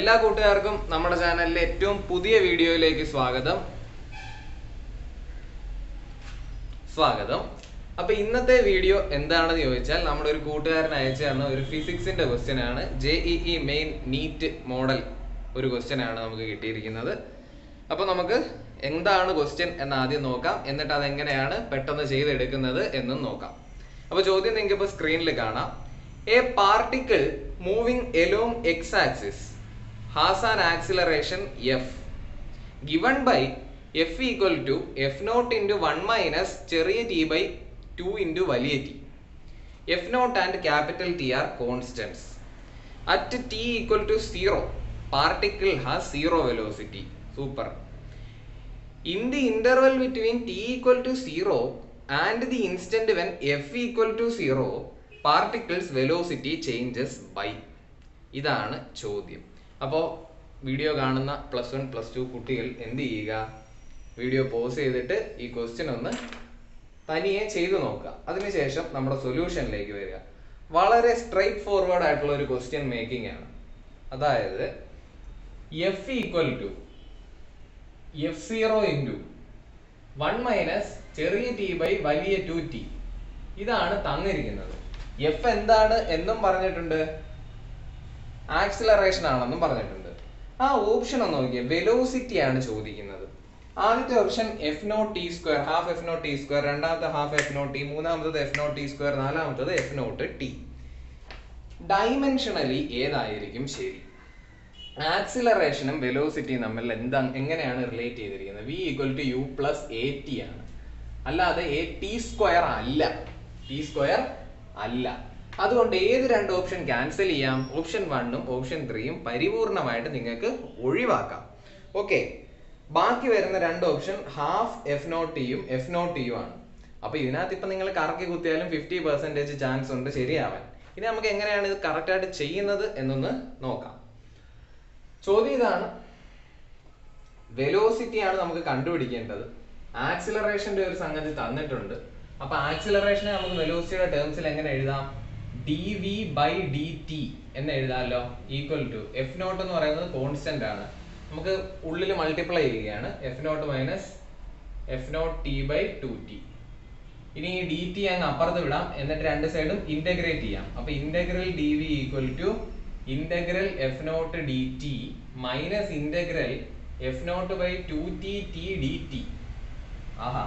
എല്ലാ കൂട്ടുകാർക്കും നമ്മുടെ ചാനലിലെ ഏറ്റവും പുതിയ വീഡിയോയിലേക്ക് സ്വാഗതം സ്വാഗതം അപ്പൊ ഇന്നത്തെ വീഡിയോ എന്താണെന്ന് ചോദിച്ചാൽ നമ്മുടെ ഒരു കൂട്ടുകാരൻ അയച്ചു തന്ന ഒരു ഫിസിക്സിന്റെ ക്വസ്റ്റ്യൻ ആണ് J E main NEET model ഒരു ക്വസ്റ്റ്യൻ ആണ് നമുക്ക് കിട്ടിയിരിക്കുന്നത് അപ്പൊ നമുക്ക് എന്താണ് ക്വസ്റ്റ്യൻ എന്ന് ആദ്യം നോക്കാം എന്നിട്ട് അതെങ്ങനെയാണ് പെട്ടെന്ന് ചെയ്തെടുക്കുന്നത് എന്നും നോക്കാം അപ്പൊ ചോദ്യം നിങ്ങൾക്ക് ഇപ്പൊ സ്ക്രീനിൽ കാണാം a particle moving along x axis has an acceleration f given by f equal to f naught into 1 minus ചെറിയ t by 2 into വലിയ t f naught and capital T are constants at t equal to 0 particle has zero velocity super in the interval between t equal to 0 and the instant when f equal to 0 particles velocity changes by ഇതാണ് ചോദ്യം അപ്പോൾ video കാണുന്ന plus one plus two കുട്ടികൾ എന്ത് ചെയ്യുക video pause ചെയ്തിട്ട് ഈ question ഒന്ന് തനിയെ ചെയ്തു നോക്കുക അതിനുശേഷം നമ്മുടെ സൊല്യൂഷനിലേക്ക് വരിക വളരെ സ്ട്രൈറ്റ് ഫോർവേഡ് ആയിട്ടുള്ള ഒരു ക്വസ്റ്റ്യൻ മേക്കിംഗ് ആണ് അതായത് f equal to f zero into one minus ചെറിയ ടി ബൈ വലിയ ടു ടി ഇതാണ് തന്നിരിക്കുന്നത് എഫ് എന്താണ് എന്നും പറഞ്ഞിട്ടുണ്ട് ആക്സിലറേഷൻ ആണെന്നും പറഞ്ഞിട്ടുണ്ട് ആ ഓപ്ഷൻ ഒന്ന് നോക്കിയേ വെലോസിറ്റി ആണ് ചോദിക്കുന്നത് ആദ്യത്തെ option f not t square half f not t square രണ്ടാമത്തെ ഹാഫ് എഫ് നോട്ട് ടി മൂന്നാമത്തത് എഫ് നോട്ട് ടി സ്ക്വയർ നാലാമത്തത് എഫ് നോട്ട് ടി ഡൈമെൻഷണലി ഏതായിരിക്കും ശരി ആക്സിലറേഷനും വെലോസിറ്റിയും തമ്മിൽ എന്താ എങ്ങനെയാണ് റിലേറ്റ് ചെയ്തിരിക്കുന്നത് v equal to u plus a t ആണ് അല്ലാതെ എ ടി സ്ക്വയർ അല്ല ടി സ്ക്വയർ അല്ല അതുകൊണ്ട് ഏത് രണ്ട് ഓപ്ഷൻ ക്യാൻസൽ ചെയ്യാം ഓപ്ഷൻ വണ്ണും ഓപ്ഷൻ ത്രീയും പരിപൂർണമായിട്ട് നിങ്ങൾക്ക് ഒഴിവാക്കാം ഓക്കെ ബാക്കി വരുന്ന രണ്ട് ഓപ്ഷൻ ഹാഫ് എഫ് നോട്ട് ടിയും എഫ് നോട്ട് ടിയും ആണ് അപ്പൊ ഇതിനകത്ത് ഇപ്പൊ നിങ്ങൾ കറക്കി കുത്തിയാലും ഫിഫ്റ്റി പെർസെന്റേജ് ചാൻസ് ഉണ്ട് ശരിയാവാൻ ഇനി നമുക്ക് എങ്ങനെയാണ് ഇത് കറക്റ്റ് ആയിട്ട് ചെയ്യുന്നത് എന്നൊന്ന് നോക്കാം ചോദ്യം ഇതാണ് വെലോസിറ്റി ആണ് നമുക്ക് കണ്ടുപിടിക്കേണ്ടത് ആക്സിലറേഷന്റെ ഒരു സംഗതി തന്നിട്ടുണ്ട് അപ്പൊ ആക്സിലറേഷനെ നമുക്ക് വെലോസിറ്റിയുടെ ടേംസിൽ എങ്ങനെ എഴുതാം d v by d t എന്ന് എഴുതാമല്ലോ ഈക്വൽ ടു എഫ് നോട്ട് എന്ന് പറയുന്നത് കോൺസ്റ്റന്റ് ആണ് നമുക്ക് ഉള്ളിൽ മൾട്ടിപ്ലൈ ചെയ്യുകയാണ് f not minus f not t by two T ഇനി ഈ ഡി ടി അങ്ങ് അപ്പുറത്ത് വിടാം എന്നിട്ട് രണ്ട് സൈഡും ഇന്റഗ്രേറ്റ് ചെയ്യാം അപ്പൊ integral d v equal to integral f not d t minus integral f not by two T t d t ആഹാ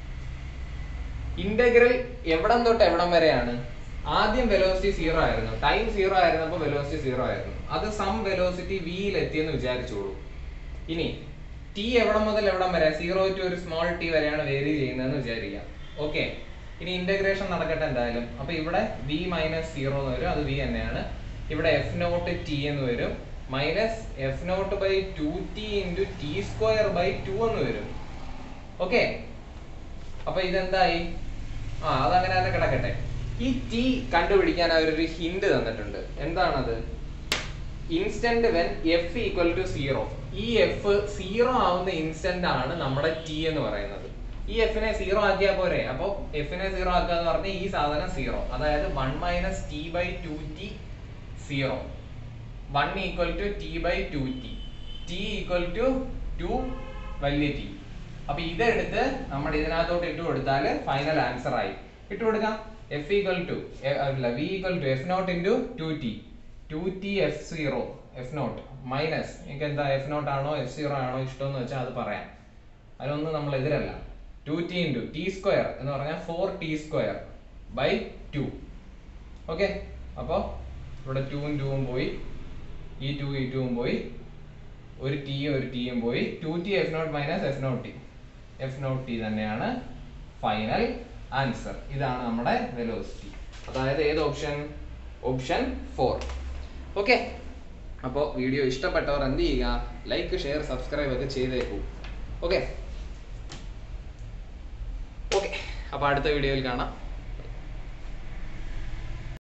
ഇന്റഗ്രൽ എവിടം തൊട്ട് എവിടം വരെയാണ് ആദ്യം വെലോസിറ്റി സീറോ ആയിരുന്നു ടൈം സീറോ ആയിരുന്നപ്പോൾ വെലോസിറ്റി സീറോ ആയിരുന്നു അത് സം വെലോസിറ്റി വിയിൽ എത്തിയെന്ന് വിചാരിച്ചോളൂ ഇനി ടി എവിടം മുതൽ എവിടം വരെ സീറോ ടു ഒരു സ്മോൾ ടി വരെയാണ് വേരി ചെയ്യുന്നതെന്ന് വിചാരിക്കാം ഓക്കെ ഇനി ഇന്റഗ്രേഷൻ നടക്കട്ടെ എന്തായാലും അപ്പൊ ഇവിടെ വി മൈനസ് സീറോ എന്ന് വരും അത് വി തന്നെയാണ് ഇവിടെ എഫ് നോട്ട് ടി എന്ന് വരും minus f not by two T into t square by two എന്ന് വരും ഓക്കെ അപ്പൊ ഇതെന്തായി ആ അതങ്ങനെ തന്നെ കിടക്കട്ടെ ഈ ടി കണ്ടുപിടിക്കാൻ അവരൊരു ഹിന്റ് തന്നിട്ടുണ്ട് എന്താണത് instant when f equal to zero ഈ എഫ് സീറോ ആവുന്ന ഇൻസ്റ്റന്റ് ആണ് നമ്മുടെ ടി എന്ന് പറയുന്നത് ഈ എഫിനെ സീറോ ആക്കിയാൽ പോരെ അപ്പൊ എഫിനെ സീറോ ആക്കുക എന്ന് പറഞ്ഞാൽ ഈ സാധനം സീറോ അതായത് one minus t by two T zero one equal to t by two T t equal to two വലിയ ടി അപ്പൊ ഇതെടുത്ത് നമ്മൾ ഇതിനകത്തോട്ട് ഇട്ട് കൊടുത്താൽ ഫൈനൽ ആൻസർ ആയി ഇട്ട് കൊടുക്കാം എഫ് ഈക്വൽ ടു അല്ല v equal to f not into two t two t f zero f not minus എനിക്ക് എന്താ എഫ് നോട്ട് ആണോ എഫ് സീറോ ആണോ ഇഷ്ടം എന്ന് വെച്ചാൽ അത് പറയാം അതിനൊന്നും നമ്മൾ എതിരല്ല two T into t square എന്ന് പറഞ്ഞാൽ four t square by two okay അപ്പോൾ ഇവിടെ ടൂവും ടൂവും പോയി ഈ ടു ഈ ടൂവും പോയി ഒരു ടിയും ഒരു ടിയും പോയി two t f not minus f not t f not t തന്നെയാണ് ഫൈനൽ ആൻസർ ഇതാണ് നമ്മുടെ വെലോസിറ്റി അതായത് ഏത് ഓപ്ഷൻ ഓപ്ഷൻ ഫോർ ഓക്കെ അപ്പോൾ വീഡിയോ ഇഷ്ടപ്പെട്ടവർ എന്ത് ചെയ്യുക ലൈക്ക് ഷെയർ സബ്സ്ക്രൈബ് ഒക്കെ ചെയ്തേക്കൂ ഓക്കെ ഓക്കെ അപ്പോൾ അടുത്ത വീഡിയോയിൽ കാണാം